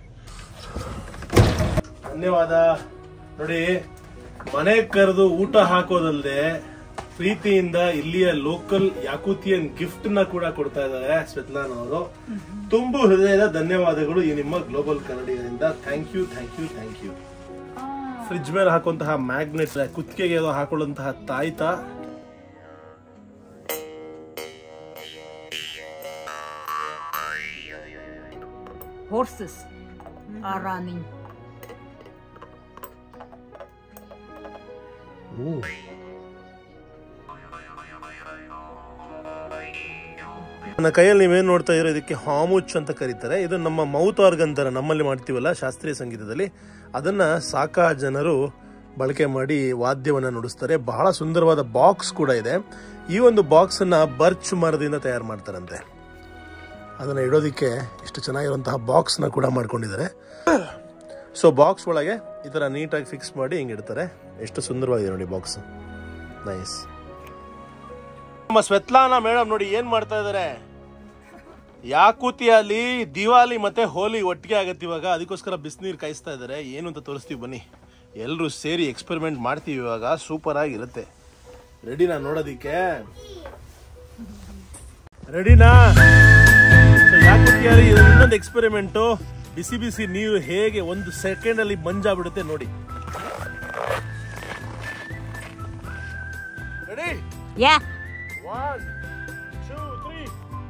ಧನ್ಯವಾದ ನೋಡಿ ಮನೆ ಕರೆದು ಊಟ ಹಾಕೋದಲ್ದೆ ಪ್ರೀತಿಯಿಂದ ಇಲ್ಲಿಯ ಲೋಕಲ್ ಯಾಕೂತಿಯನ್ ಗಿಫ್ಟ್ ನ ಕೂಡ ಕೊಡ್ತಾ ಇದ್ದಾರೆ ಸ್ವೆತ್ಲಾನ್ ಅವರು ತುಂಬು ಹೃದಯದ ಧನ್ಯವಾದಗಳು ಈ ನಿಮ್ಮ ಗ್ಲೋಬಲ್ ಕನ್ನಡಿಗರಿಂದ thank you thank you thank you fridge ಮೇಲೆ ಹಾಕುವಂತಹ ಮ್ಯಾಗ್ನೆಟ್ ಕುತ್ತಿಗೆಗೆ ಏನೋ ಹಾಕೊಳ್ಳುವಂತಹ ತಾಯ್ತ horses are running. ನನ್ನ ಕೈಯಲ್ಲಿ ನೀವೇನು ನೋಡ್ತಾ ಇರೋ ಇದಕ್ಕೆ ಹಾಮುಚ್ ಅಂತ ಕರೀತಾರೆ ಇದು ನಮ್ಮ ಮೌತ್ ಆರ್ಗನ್ ಥರ ನಮ್ಮಲ್ಲಿ ಮಾಡ್ತೀವಲ್ಲ ಶಾಸ್ತ್ರೀಯ ಸಂಗೀತದಲ್ಲಿ ಅದನ್ನ ಸಾಕಾ ಜನರು ಬಳಕೆ ಮಾಡಿ ವಾದ್ಯವನ್ನು ನುಡಿಸ್ತಾರೆ ಬಹಳ ಸುಂದರವಾದ ಬಾಕ್ಸ್ ಕೂಡ ಇದೆ ಈ ಒಂದು ಬಾಕ್ಸ್ ಅನ್ನ ಬರ್ಚ್ ಮರದಿಂದ ತಯಾರು ಮಾಡ್ತಾರಂತೆ ಅದನ್ನ ಇಡೋದಿಕ್ಕೆ ಇಷ್ಟು ಚೆನ್ನಾಗಿರುವಂತಹ ಬಾಕ್ಸ್ನ ಕೂಡ ಮಾಡ್ಕೊಂಡಿದ್ದಾರೆ ಸೊ ಬಾಕ್ಸ್ ಒಳಗೆ ಈ ಥರ ನೀಟಾಗಿ ಫಿಕ್ಸ್ ಮಾಡಿ ಹಿಂಗೆ ಇಡ್ತಾರೆ ಎಷ್ಟು ಸುಂದರವಾಗಿದೆ ನೋಡಿ ಬಾಕ್ಸ್ ನೈಸ್ ನಮ್ಮ ಸ್ವೆತ್ಲಾನ ಮೇಡಮ್ ನೋಡಿ ಏನ್ ಮಾಡ್ತಾ ಇದಾರೆ ಯಾಕೂತಿಯಲ್ಲಿ ದಿವಾಲಿ ಮತ್ತೆ ಹೋಲಿ ಒಟ್ಟಿಗೆ ಆಗತ್ತೆ ಇವಾಗ ಅದಕ್ಕೋಸ್ಕರ ಬಿಸಿನೀರು ಕಾಯಿಸ್ತಾ ಇದ್ದಾರೆ ಏನು ಅಂತ ತೋರಿಸ್ತೀವಿ ಬನ್ನಿ ಎಲ್ಲರೂ ಸೇರಿ ಎಕ್ಸ್ಪೆರಿಮೆಂಟ್ ಮಾಡ್ತೀವಿ ಇವಾಗ ಸೂಪರ್ ಆಗಿರುತ್ತೆ ರೆಡಿನಾ ನೋಡೋದಿಕ್ಕೆ ರೆಡಿನಾ ಯಾಕೂತಿಯಲ್ಲಿ ಇನ್ನೊಂದು ಎಕ್ಸ್ಪೆರಿಮೆಂಟು ಬಿಸಿ ಬಿಸಿ ನೀರು ಹೇಗೆ ಒಂದು ಸೆಕೆಂಡ್ ಅಲ್ಲಿ ಮಂಜಾಗ್ಬಿಡುತ್ತೆ ನೋಡಿ ready Yeah. One, two, three.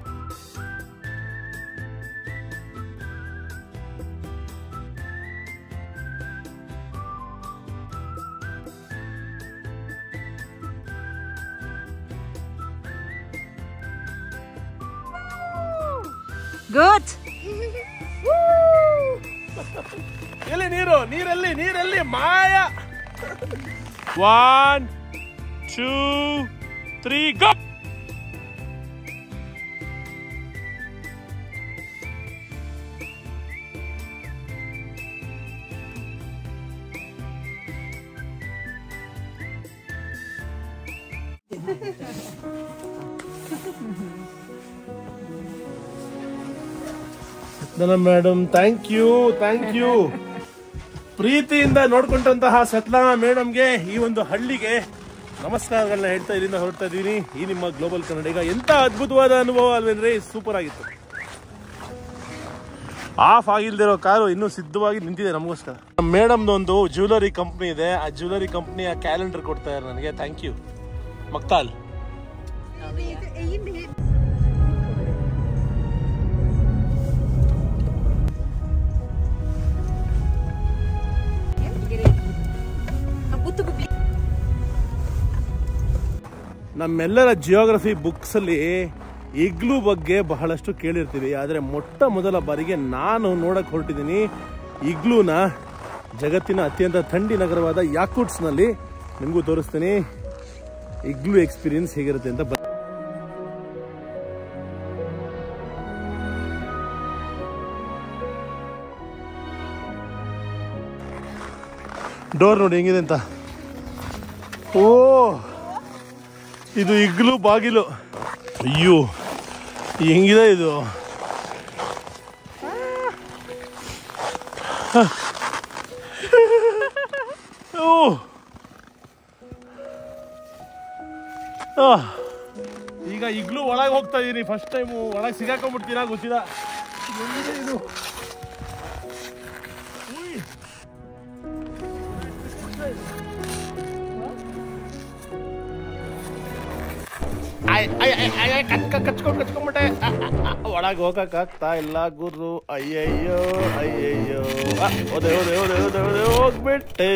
Good. ಎಲ್ಲಿ ನೀರು ನೀರಲ್ಲಿ ನೀರಲ್ಲಿ ಮಾಯ ಒನ್ ಟೂ ತ್ರೀ ಗೋ ನನ್ನ madam thank you thank you ಪ್ರೀತಿಯಿಂದ ನೋಡ್ಕೊಂಡಂತಹ ಸತ್ಲಾ ಮೇಡಮ್ಗೆ ಈ ಒಂದು ಹಳ್ಳಿಗೆ ನಮಸ್ಕಾರಗಳನ್ನ ಹೇಳ್ತಾ ಇಲ್ಲಿಂದ ಹೊರಡ್ತಾ ಇದ್ದೀನಿ ಈ ನಿಮ್ಮ ಗ್ಲೋಬಲ್ ಕನ್ನಡಿಗ ಎಂತ ಅದ್ಭುತವಾದ ಅನುಭವ ಅಲ್ವೇನ್ರಿ ಸೂಪರ್ ಆಗಿತ್ತು ಆಫ್ ಆಗಿಲ್ದಿರೋ ಕಾರು ಇನ್ನೂ ಸಿದ್ಧವಾಗಿ ನಿಂತಿದೆ ನಮಗೋಸ್ಕರ ಮೇಡಮ್ದು ಒಂದು ಜ್ಯುವೆಲರಿ ಕಂಪ್ನಿ ಇದೆ ಆ ಜ್ಯುವೆಲರಿ ಕಂಪ್ನಿಯ ಕ್ಯಾಲೆಂಡರ್ ಕೊಡ್ತಾ ಇದ್ದಾರೆ ನನಗೆ ಥ್ಯಾಂಕ್ ಯು ಮಕ್ತಾಲ್ ನಮ್ಮೆಲ್ಲರ ಜಿಯೋಗ್ರಫಿ ಬುಕ್ಸ್ ಅಲ್ಲಿ ಇಗ್ಲು ಬಗ್ಗೆ ಬಹಳಷ್ಟು ಕೇಳಿರ್ತೀವಿ ಆದರೆ ಮೊಟ್ಟ ಮೊದಲ ಬಾರಿಗೆ ನಾನು ನೋಡಕ್ ಹೊರಟಿದ್ದೀನಿ ಇಗ್ಲೂನ ಜಗತ್ತಿನ ಅತ್ಯಂತ ಥಂಡಿ ನಗರವಾದ ಯಾಕೂಟ್ಸ್ನಲ್ಲಿ ನಿಮಗೂ ತೋರಿಸ್ತೀನಿ ಇಗ್ಲು ಎಕ್ಸ್ಪೀರಿಯನ್ಸ್ ಹೇಗಿರುತ್ತೆ ಅಂತ ಬ- ಡೋರ್ ನೋಡಿ ಹೆಂಗಿದೆ ಅಂತ ಓ ಇದು ಇಗ್ಲು ಬಾಗಿಲು ಅಯ್ಯೋ ಹೆಂಗಿದೆ ಇದು ಓ ಆ. ಈಗ ಇಗ್ಲು ಒಳಗೆ ಹೋಗ್ತಾ ಇದೀನಿ ಫಸ್ಟ್ ಟೈಮು ಒಳಗೆ ಸಿಗಾಕೊಂಡ್ಬಿಡ್ತೀನ ಗೊತ್ತಿಲ್ಲ ಹೆಂಗಿದೆ ಇದು ಉಯ್. ಕಚ್ಕೊಂಡ್ ಕಚ್ಕೊಂಡ್ಬಿಟ್ಟೆ ಒಳಗೆ ಹೋಗಕ್ಕಾಗ್ತಾ ಇಲ್ಲ ಗುರು ಅಯ್ಯಯ್ಯೋ ಅಯ್ಯಯ್ಯೋ ಆ, ಹೋದೆ ಹೋದೆ ಹೋದೆ ಹೋದೆ ಹೋದೆ ಹೋಗ್ಬಿಟ್ಟೆ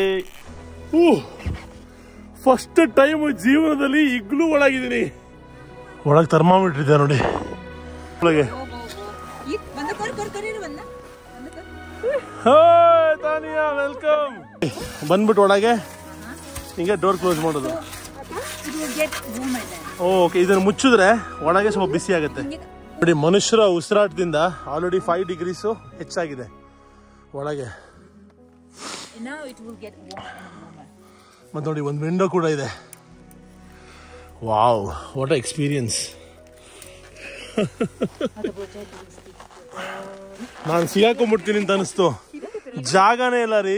ಫಸ್ಟ್ ಟೈಮ್ ಜೀವನದಲ್ಲಿ ಇಗ್ಲೂ ಒಳಗಿದ್ದೀನಿ ಒಳಗೆ ಥರ್ಮಾಮೀಟರ್ ಇದೆ ನೋಡಿ ಒಳಗೆ ಹಾಯ್ ತಾನಿಯಾ ವೆಲ್ಕಮ್ ಬಂದ್ಬಿಟ್ಟು ಒಳಗೆ ಹಿಂಗೆ ಡೋರ್ ಕ್ಲೋಸ್ ಮಾಡೋದು It will get warmer then. Okay ಇದನ್ನು ಮುಚ್ಚಿದ್ರೆ ಒಳಗೆ ಸ್ವಲ್ಪ ಬಿಸಿ ಆಗುತ್ತೆ ನೋಡಿ ಮನುಷ್ಯರ ಉಸಿರಾಟದಿಂದ ಆಲ್ರೆಡಿ ಫೈವ್ ಡಿಗ್ರೀಸು ಹೆಚ್ಚಾಗಿದೆ ಒಳಗೆ And now it will get warmer and warmer. ಮತ್ತು ನೋಡಿ ಒಂದು ವಿಂಡೋ ಕೂಡ ಇದೆ ವಾವ್ ವಾಟ್ ಎಕ್ಸ್ಪೀರಿಯನ್ಸ್ ನಾನು ಸಿಗಾಕೊಂಡ್ಬಿಡ್ತೀನಿ ಅಂತ ಅನಿಸ್ತು ಜಾಗನೇ ಇಲ್ಲ ರೀ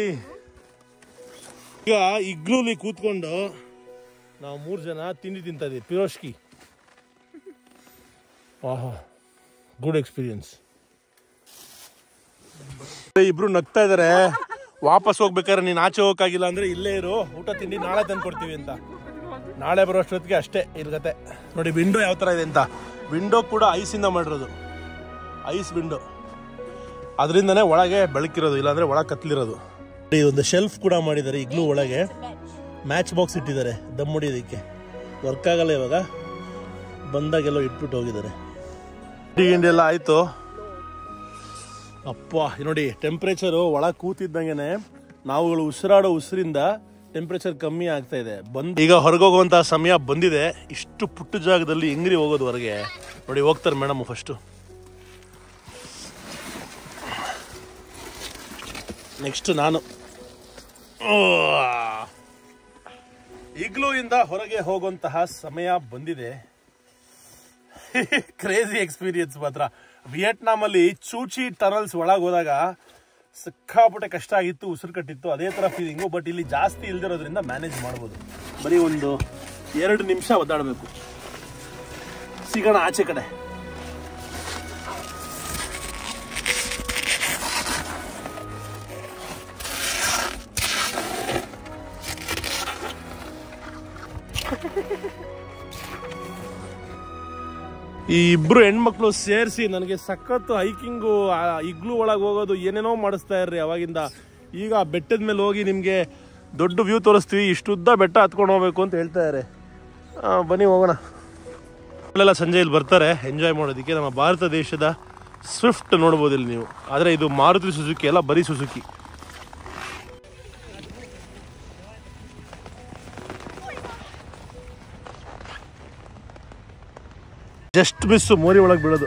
ಈಗ ಇಗ್ಲೂಲಿ ಕೂತ್ಕೊಂಡು ನಾವು ಮೂರು ಜನ ತಿಂಡಿ ತಿಂತಾ ಇದೀವಿ ಪಿರೋಷ್ಕಿ ಆಹಾ ಗುಡ್ ಎಕ್ಸ್ಪೀರಿಯನ್ಸ್ ಇಬ್ರು ನಗ್ತಾ ಇದಾರೆ ವಾಪಸ್ ಹೋಗ್ಬೇಕಾದ್ರೆ ನೀನ್ ಆಚೆ ಹೋಗಕ್ಕಾಗಿಲ್ಲ ಅಂದ್ರೆ ಇಲ್ಲೇ ಇರು ಊಟ ತಿಂಡಿ ನಾಳೆ ತಂದು ಕೊಡ್ತೀವಿ ಅಂತ ನಾಳೆ ಬರೋ ಅಷ್ಟೊತ್ತಿಗೆ ಅಷ್ಟೇ ಇರ್ಗತ್ತೆ ನೋಡಿ ವಿಂಡೋ ಯಾವ ತರ ಇದೆ ಅಂತ ವಿಂಡೋ ಕೂಡ ಐಸಿಂದ ಮಾಡಿರೋದು ಐಸ್ ವಿಂಡೋ ಅದರಿಂದನೇ ಒಳಗೆ ಬೆಳಕಿರೋದು ಇಲ್ಲಾಂದ್ರೆ ಒಳಗೆ ಕತ್ಲಿರೋದು ಇದೊಂದು ಶೆಲ್ಫ್ ಕೂಡ ಮಾಡಿದ್ದಾರೆ ಇಗ್ಲೂ ಒಳಗೆ ಮ್ಯಾಚ್ ಬಾಕ್ಸ್ ಇಟ್ಟಿದ್ದಾರೆ ದಮ್ ಹೊಡಿಯೋದಕ್ಕೆ ವರ್ಕ್ ಆಗಲ್ಲ ಇವಾಗ ಬಂದಾಗೆಲ್ಲೋ ಇಟ್ಬಿಟ್ಟು ಹೋಗಿದ್ದಾರೆ ಟೀ ಗಿಂಡಿ ಎಲ್ಲ ಆಯ್ತು ಅಪ್ಪ ಇದು ನೋಡಿ ಟೆಂಪ್ರೇಚರು ಒಳಗೆ ಕೂತಿದ್ದಂಗೆನೆ ನಾವುಗಳು ಉಸಿರಾಡೋ ಉಸಿರಿಂದ ಟೆಂಪ್ರೇಚರ್ ಕಮ್ಮಿ ಆಗ್ತಾ ಇದೆ ಬಂದ್ ಈಗ ಹೊರಗೋಗುವಂತಹ ಸಮಯ ಬಂದಿದೆ ಇಷ್ಟು ಪುಟ್ಟ ಜಾಗದಲ್ಲಿ ಹೆಂಗ್ರಿ ಹೋಗೋದು ಹೊರಗೆ ನೋಡಿ ಹೋಗ್ತಾರೆ ಮೇಡಮ್ ಫಸ್ಟು ನೆಕ್ಸ್ಟ್ ನಾನು ಇಗ್ಲೂ ಇಂದ ಹೊರಗೆ ಹೋಗುವಂತಹ ಸಮಯ ಬಂದಿದೆ ಕ್ರೇಜಿ ಎಕ್ಸ್ಪೀರಿಯನ್ಸ್ ಮಾತ್ರ ವಿಯೆಟ್ನಾಮ್ ಅಲ್ಲಿ ಚೂಚಿ ಟನಲ್ಸ್ ಒಳಗೆ ಹೋದಾಗ ಸಿಕ್ಕಾಪಟ್ಟೆ ಕಷ್ಟ ಆಗಿತ್ತು ಉಸಿರು ಕಟ್ಟಿತ್ತು ಅದೇ ತರ ಫೀಲಿಂಗು ಬಟ್ ಇಲ್ಲಿ ಜಾಸ್ತಿ ಇಲ್ದಿರೋದ್ರಿಂದ ಮ್ಯಾನೇಜ್ ಮಾಡ್ಬೋದು ಬರೀ ಒಂದು ಎರಡು ನಿಮಿಷ ಒದ್ದಾಡಬೇಕು ಸಿಗೋಣ ಆಚೆ ಕಡೆ ಈ ಇಬ್ರು ಹೆಣ್ಮಕ್ಳು ಸೇರಿಸಿ ನನಗೆ ಸಖತ್ತು ಹೈಕಿಂಗು ಇಗ್ಲು ಒಳಗೆ ಹೋಗೋದು ಏನೇನೋ ಮಾಡಿಸ್ತಾ ಇರ್ರಿ ಅವಾಗಿಂದ ಈಗ ಆ ಬೆಟ್ಟದ ಮೇಲೆ ಹೋಗಿ ನಿಮಗೆ ದೊಡ್ಡ ವ್ಯೂ ತೋರಿಸ್ತೀವಿ ಇಷ್ಟುದ್ದ ಬೆಟ್ಟ ಹತ್ಕೊಂಡು ಹೋಗ್ಬೇಕು ಅಂತ ಹೇಳ್ತಾ ಇದ್ದಾರೆ ಆ, ಬನ್ನಿ ಹೋಗೋಣ ಅಲ್ಲೆಲ್ಲ ಸಂಜೆ ಇಲ್ಲಿ ಬರ್ತಾರೆ ಎಂಜಾಯ್ ಮಾಡೋದಕ್ಕೆ ನಮ್ಮ ಭಾರತ ದೇಶದ ಸ್ವಿಫ್ಟ್ ನೋಡ್ಬೋದು ಇಲ್ಲಿ ನೀವು ಆದರೆ ಇದು ಮಾರುತಿ ಸುಜುಕಿ ಅಲ್ಲ ಬರೀ ಸುಜುಕಿ ಜಸ್ಟ್ ಮಿಸ್ಸು ಮೋರಿ ಒಳಗೆ ಬೀಳೋದು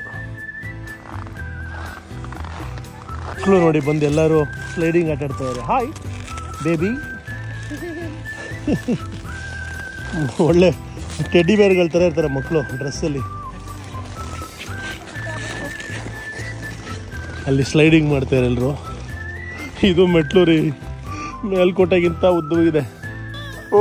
ಮಕ್ಕಳು ನೋಡಿ ಬಂದು ಎಲ್ಲರೂ ಸ್ಲೈಡಿಂಗ್ ಆಟ ಆಡ್ತಾ ಇದ್ದಾರೆ ಹಾಯ್ ಬೇಬಿ ಒಳ್ಳೆ ಟೆಡ್ಡಿ ಬೇರ್ಗಳ ಥರ ಇರ್ತಾರೆ ಮಕ್ಕಳು ಡ್ರೆಸ್ಸಲ್ಲಿ ಅಲ್ಲಿ ಸ್ಲೈಡಿಂಗ್ ಮಾಡ್ತಾರೆ ಎಲ್ಲರೂ ಇದು ಮೆಟ್ಲು ರೀ ಮೇಲ್ಕೋಟೆಗಿಂತ ಉದ್ದವಿದೆ ಓ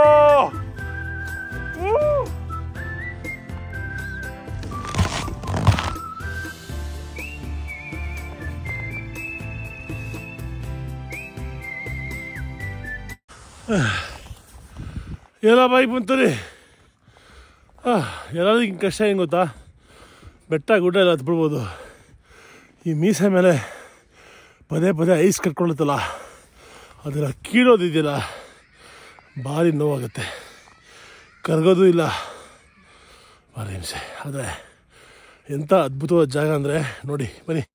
ಎಲ್ಲ ಬಾಯಿ ಬಂತಾರೆ ಎಲ್ಲರಿಗೂ ಹಿಂಗೆ ಕಷ್ಟ ಹೆಂಗೆ ಗೊತ್ತಾ ಬೆಟ್ಟ ಗುಡ್ಡ ಎಲ್ಲ ಹತ್ಬಿಡ್ಬೋದು ಈ ಮೀಸೆ ಮೇಲೆ ಪದೇ ಪದೇ ಐಸ್ ಕಟ್ಕೊಳ್ಳುತ್ತಲ್ಲ ಅದರ ಕೀಳೋದಿದೆಯಲ್ಲ ಭಾರಿ ನೋವಾಗುತ್ತೆ ಕರಗೋದು ಇಲ್ಲ ಭಾರಿ ಹಿಂಸೆ ಆದರೆ ಎಂಥ ಅದ್ಭುತವಾದ ಜಾಗ ಅಂದರೆ ನೋಡಿ ಬನ್ನಿ